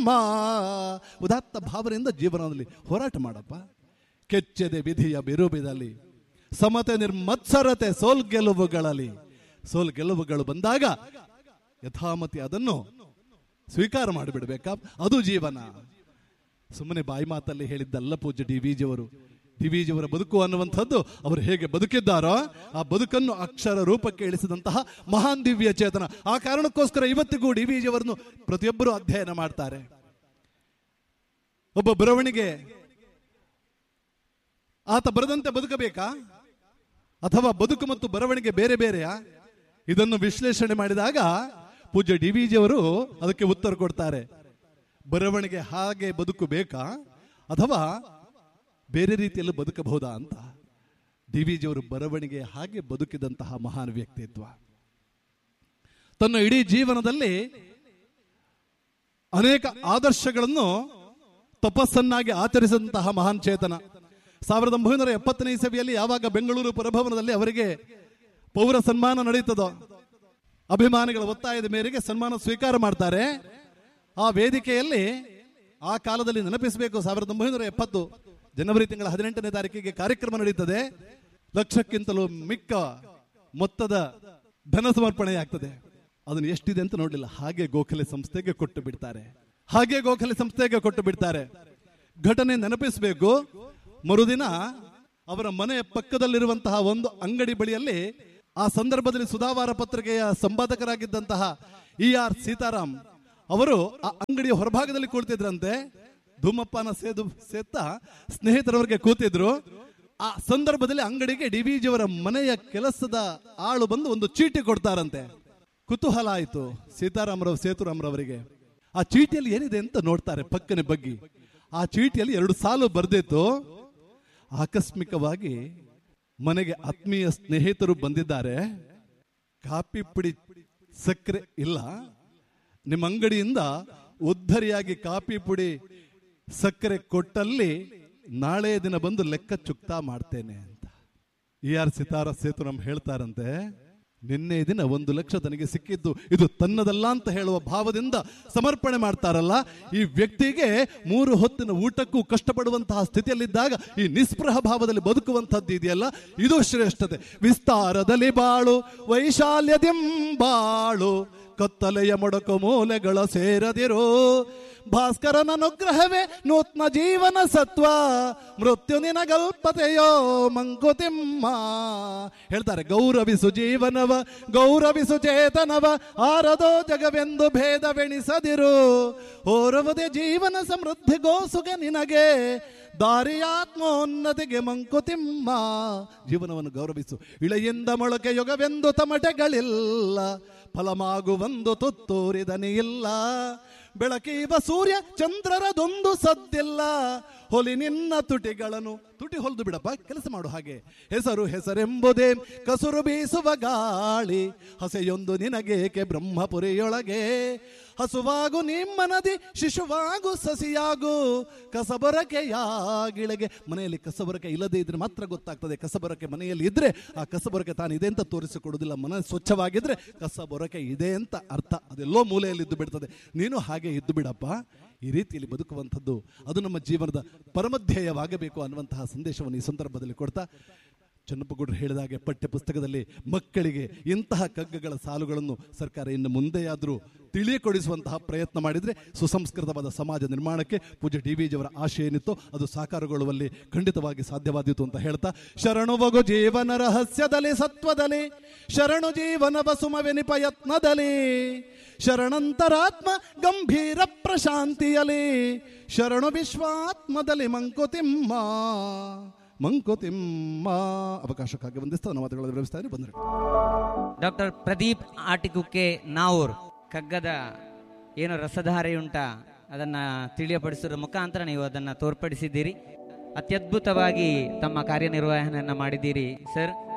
ಮಾ ಉದಾತ್ತ ಭಾವನೆಯಿಂದ ಜೀವನದಲ್ಲಿ ಹೋರಾಟ ಮಾಡಪ್ಪ ಕೆಚ್ಚದೆ ವಿಧಿಯ ಬಿರುಬಿದಲ್ಲಿ ಸಮತೆ ನಿರ್ಮತ್ಸರತೆ ಸೋಲ್ ಗೆಲುವುಗಳಲ್ಲಿ ಸೋಲ್ ಗೆಲುವುಗಳು ಬಂದಾಗ ಯಥಾಮತಿ ಅದನ್ನು ಸ್ವೀಕಾರ ಮಾಡಿಬಿಡ್ಬೇಕಾ ಅದು ಜೀವನ ಸುಮ್ಮನೆ ಬಾಯಿ ಮಾತಲ್ಲಿ ಹೇಳಿದ್ದಲ್ಲ ಪೂಜ್ಯ ಡಿ ವಿ ಜಿಯವರು ಡಿ ವಿ ಜಿಯವರ ಬದುಕು ಅನ್ನುವಂಥದ್ದು ಅವರು ಹೇಗೆ ಬದುಕಿದ್ದಾರೋ ಆ ಬದುಕನ್ನು ಅಕ್ಷರ ರೂಪಕ್ಕೆ ಇಳಿಸಿದಂತಹ ಮಹಾನ್ ದಿವ್ಯ ಚೇತನ ಆ ಕಾರಣಕ್ಕೋಸ್ಕರ ಇವತ್ತಿಗೂ ಡಿ ವಿ ಜಿಯವರನ್ನು ಪ್ರತಿಯೊಬ್ಬರು ಅಧ್ಯಯನ ಮಾಡ್ತಾರೆ ಒಬ್ಬ ಬರವಣಿಗೆ ಆತ ಬರದಂತೆ ಬದುಕಬೇಕಾ ಅಥವಾ ಬದುಕು ಮತ್ತು ಬರವಣಿಗೆ ಬೇರೆ ಬೇರೆಯಾ ಇದನ್ನು ವಿಶ್ಲೇಷಣೆ ಮಾಡಿದಾಗ ಪೂಜ್ಯ ಡಿ ವಿ ಜಿಯವರು ಅದಕ್ಕೆ ಉತ್ತರ ಕೊಡ್ತಾರೆ ಬರವಣಿಗೆ ಹಾಗೆ ಬದುಕು ಬೇಕಾ ಅಥವಾ ಬೇರೆ ರೀತಿಯಲ್ಲಿ ಬದುಕಬಹುದಾ ಅಂತ ಡಿ ವಿ ಜಿಯವರು ಬರವಣಿಗೆ ಹಾಗೆ ಬದುಕಿದಂತಹ ಮಹಾನ್ ವ್ಯಕ್ತಿತ್ವ ತನ್ನ ಇಡೀ ಜೀವನದಲ್ಲಿ ಅನೇಕ ಆದರ್ಶಗಳನ್ನು ತಪಸ್ಸನ್ನಾಗಿ ಆಚರಿಸಿದಂತಹ ಮಹಾನ್ ಚೇತನ ಸಾವಿರದ ಒಂಬೈನೂರ ಎಪ್ಪತ್ತನೇ ಇಸವಿಯಲ್ಲಿ ಯಾವಾಗ ಬೆಂಗಳೂರು ಪುರಭವನದಲ್ಲಿ ಅವರಿಗೆ ಪೌರ ಸನ್ಮಾನ ನಡೀತದೋ ಅಭಿಮಾನಿಗಳ ಒತ್ತಾಯದ ಮೇರೆಗೆ ಸನ್ಮಾನ ಸ್ವೀಕಾರ ಮಾಡ್ತಾರೆ ಆ ವೇದಿಕೆಯಲ್ಲಿ ಆ ಕಾಲದಲ್ಲಿ ನೆನಪಿಸಬೇಕು ಸಾವಿರದ ಒಂಬೈನೂರ ಎಪ್ಪತ್ತು ಜನವರಿ ತಿಂಗಳ ಹದಿನೆಂಟನೇ ತಾರೀಕಿಗೆ ಕಾರ್ಯಕ್ರಮ ನಡೀತದೆ ಲಕ್ಷಕ್ಕಿಂತಲೂ ಮಿಕ್ಕ ಮೊತ್ತದ ಧನ ಸಮರ್ಪಣೆ ಆಗ್ತದೆ ಅದನ್ನು ಎಷ್ಟಿದೆ ಅಂತ ನೋಡಲಿಲ್ಲ ಹಾಗೆ ಗೋಖಲೆ ಸಂಸ್ಥೆಗೆ ಕೊಟ್ಟು ಬಿಡ್ತಾರೆ ಹಾಗೆ ಗೋಖಲೆ ಸಂಸ್ಥೆಗೆ ಕೊಟ್ಟು ಬಿಡ್ತಾರೆ ಘಟನೆ ನೆನಪಿಸಬೇಕು ಮರುದಿನ ಅವರ ಮನೆಯ ಪಕ್ಕದಲ್ಲಿರುವಂತಹ ಒಂದು ಅಂಗಡಿ ಬಳಿಯಲ್ಲಿ ಆ ಸಂದರ್ಭದಲ್ಲಿ ಸುಧಾವಾರ ಪತ್ರಿಕೆಯ ಸಂಪಾದಕರಾಗಿದ್ದಂತಹ ಇ ಆರ್ ಸೀತಾರಾಮ್ ಅವರು ಆ ಅಂಗಡಿಯ ಹೊರಭಾಗದಲ್ಲಿ ಕುಳಿತಿದ್ರಂತೆ ಧೂಮಪಾನ ಸೇದು ಸೇತ್ತ ಸ್ನೇಹಿತರವರಿಗೆ ಕೂತಿದ್ರು ಆ ಸಂದರ್ಭದಲ್ಲಿ ಅಂಗಡಿಗೆ ಡಿ ವಿ ಜಿಯವರ ಮನೆಯ ಕೆಲಸದ ಆಳು ಬಂದು ಒಂದು ಚೀಟಿ ಕೊಡ್ತಾರಂತೆ ಕುತೂಹಲ ಆಯಿತು ಸೀತಾರಾಮರಾವ್ ಸೇತುರಾಮರವರಿಗೆ ಆ ಚೀಟಿಯಲ್ಲಿ ಏನಿದೆ ಅಂತ ನೋಡ್ತಾರೆ ಪಕ್ಕನೆ ಬಗ್ಗಿ ಆ ಚೀಟಿಯಲ್ಲಿ ಎರಡು ಸಾಲು ಬರ್ದಿತ್ತು ಆಕಸ್ಮಿಕವಾಗಿ ಮನೆಗೆ ಆತ್ಮೀಯ ಸ್ನೇಹಿತರು ಬಂದಿದ್ದಾರೆ ಕಾಪಿ ಪುಡಿ ಸಕ್ಕರೆ ಇಲ್ಲ ನಿಮ್ಮ ಅಂಗಡಿಯಿಂದ ಉದ್ದರಿಯಾಗಿ ಕಾಪಿ ಪುಡಿ ಸಕ್ಕರೆ ಕೊಟ್ಟಲ್ಲಿ ನಾಳೆ ದಿನ ಬಂದು ಲೆಕ್ಕ ಚುಕ್ತಾ ಮಾಡ್ತೇನೆ ಅಂತ ಇ ಆರ್ ಸಿತಾರ ಸೇತುರಾಮ್ ಹೇಳ್ತಾರಂತೆ ನಿನ್ನೆ ದಿನ ಒಂದು ಲಕ್ಷ ತನಗೆ ಸಿಕ್ಕಿದ್ದು ಇದು ತನ್ನದಲ್ಲ ಅಂತ ಹೇಳುವ ಭಾವದಿಂದ ಸಮರ್ಪಣೆ ಮಾಡ್ತಾರಲ್ಲ ಈ ವ್ಯಕ್ತಿಗೆ ಮೂರು ಹೊತ್ತಿನ ಊಟಕ್ಕೂ ಕಷ್ಟಪಡುವಂತಹ ಸ್ಥಿತಿಯಲ್ಲಿದ್ದಾಗ ಈ ನಿಸ್ಪೃಹ ಭಾವದಲ್ಲಿ ಬದುಕುವಂಥದ್ದು ಇದೆಯಲ್ಲ ಇದು ಶ್ರೇಷ್ಠತೆ ವಿಸ್ತಾರದಲ್ಲಿ ಬಾಳು ವೈಶಾಲ್ಯದಿಂಬಾಳು ಕತ್ತಲೆಯ ಮೊಡಕು ಮೂಲೆಗಳ ಸೇರದಿರು ಭಾಸ್ಕರನ ಅನುಗ್ರಹವೇ ನೂತ್ನ ಜೀವನ ಸತ್ವ ಮೃತ್ಯು ನಿನಗಲ್ಪತೆಯೋ ಮಂಕುತಿಮ್ಮ ಹೇಳ್ತಾರೆ ಗೌರವಿಸು ಜೀವನವ ಗೌರವಿಸು ಚೇತನವ ಆರದೋ ಜಗವೆಂದು ಭೇದವೆಣಿಸದಿರು ಓರವದೆ ಜೀವನ ಸಮೃದ್ಧಿ ಗೋಸುಗ ನಿನಗೆ ದಾರಿಯಾತ್ಮೋನ್ನತಿಗೆ ಮಂಕುತಿಮ್ಮ ಜೀವನವನ್ನು ಗೌರವಿಸು ಇಳೆಯಿಂದ ಮೊಳಕೆ ಯುಗವೆಂದು ತಮಟೆಗಳಿಲ್ಲ ಫಲಮಾಗುವಂದು ತುತ್ತೂರಿದನಿಯಿಲ್ಲ ಬೆಳಕೀವ ಸೂರ್ಯ ಚಂದ್ರರದೊಂದು ಸದ್ದಿಲ್ಲ ಹೊಲಿ ನಿನ್ನ ತುಟಿಗಳನ್ನು ತುಟಿ ಹೊಲಿದು ಬಿಡಪ್ಪ ಕೆಲಸ ಮಾಡು ಹಾಗೆ ಹೆಸರು ಹೆಸರೆಂಬುದೇ ಕಸುರು ಬೀಸುವ ಗಾಳಿ ಹಸೆಯೊಂದು ನಿನಗೇಕೆ ಬ್ರಹ್ಮಪುರಿಯೊಳಗೆ ಹಸುವಾಗು ನಿಮ್ಮನದಿ ಶಿಶುವಾಗು ಸಸಿಯಾಗು ಕಸಬರಕೆಯಾಗಿಳೆಗೆ ಮನೆಯಲ್ಲಿ ಕಸಬರಕೆ ಇಲ್ಲದೆ ಇದ್ರೆ ಮಾತ್ರ ಗೊತ್ತಾಗ್ತದೆ ಕಸಬರಕೆ ಮನೆಯಲ್ಲಿ ಇದ್ರೆ ಆ ಕಸಬರಕೆ ತಾನು ಇದೆ ಅಂತ ತೋರಿಸಿಕೊಡುವುದಿಲ್ಲ ಮನೆ ಸ್ವಚ್ಛವಾಗಿದ್ರೆ ಕಸಬರಕೆ ಇದೆ ಅಂತ ಅರ್ಥ ಅದೆಲ್ಲೋ ಮೂಲೆಯಲ್ಲಿ ಇದ್ದು ಬಿಡ್ತದೆ ನೀನು ಹಾಗೆ ಇದ್ದು ಬಿಡಪ್ಪ ಈ ರೀತಿಯಲ್ಲಿ ಬದುಕುವಂಥದ್ದು ಅದು ನಮ್ಮ ಜೀವನದ ಪರಮಧ್ಯೇಯವಾಗಬೇಕು ಅನ್ನುವಂತಹ ಸಂದೇಶವನ್ನು ಈ ಸಂದರ್ಭದಲ್ಲಿ ಕೊಡ್ತಾ ಚನ್ನಪ್ಪಗೌಡರು ಹೇಳಿದಾಗೆ ಪಠ್ಯ ಪುಸ್ತಕದಲ್ಲಿ ಮಕ್ಕಳಿಗೆ ಇಂತಹ ಕಗ್ಗಗಳ ಸಾಲುಗಳನ್ನು ಸರ್ಕಾರ ಇನ್ನು ಮುಂದೆಯಾದರೂ ತಿಳಿಯಕೊಡಿಸುವಂತಹ ಪ್ರಯತ್ನ ಮಾಡಿದರೆ ಸುಸಂಸ್ಕೃತವಾದ ಸಮಾಜ ನಿರ್ಮಾಣಕ್ಕೆ ಪೂಜ್ಯ ಡಿ ವಿ ಜಿಯವರ ಆಶೆ ಏನಿತ್ತು ಅದು ಸಾಕಾರಗೊಳ್ಳುವಲ್ಲಿ ಖಂಡಿತವಾಗಿ ಸಾಧ್ಯವಾದೀತು ಅಂತ ಹೇಳ್ತಾ ಶರಣು ವಗು ಜೀವನ ರಹಸ್ಯದಲ್ಲಿ ಸತ್ವದಲ್ಲಿ ಶರಣು ಜೀವನ ಸುಮವೆನಿಪ ಯತ್ನದಲ್ಲಿ ಶರಣಂತರಾತ್ಮ ಗಂಭೀರ ಪ್ರಶಾಂತಿಯಲಿ ಶರಣು ವಿಶ್ವಾತ್ಮದಲ್ಲಿ ಮಂಕುತಿಮ್ಮ ಮಂಕುತಿಮ್ಮ ಅವಕಾಶಕ್ಕಾಗಿ ವಂದಿಸ್ತಾ ನನ್ನ ಮಾತುಗಳನ್ನು ವಿರಮಿಸ್ತಾ ಬಂದರೆ ಡಾಕ್ಟರ್ ಪ್ರದೀಪ್ ಆಟಿಕುಕ್ಕೆ ನಾವೂರ್ ಕಗ್ಗದ ಏನು ರಸಧಾರೆಯುಂಟ ಅದನ್ನು ತಿಳಿಯಪಡಿಸುವ ಮುಖಾಂತರ ನೀವು ಅದನ್ನು ತೋರ್ಪಡಿಸಿದ್ದೀರಿ ಅತ್ಯದ್ಭುತವಾಗಿ ತಮ್ಮ ಕಾರ್ಯನಿರ್ವಹಣೆಯನ್ನು ಮಾಡಿದ್ದೀರಿ ಸರ್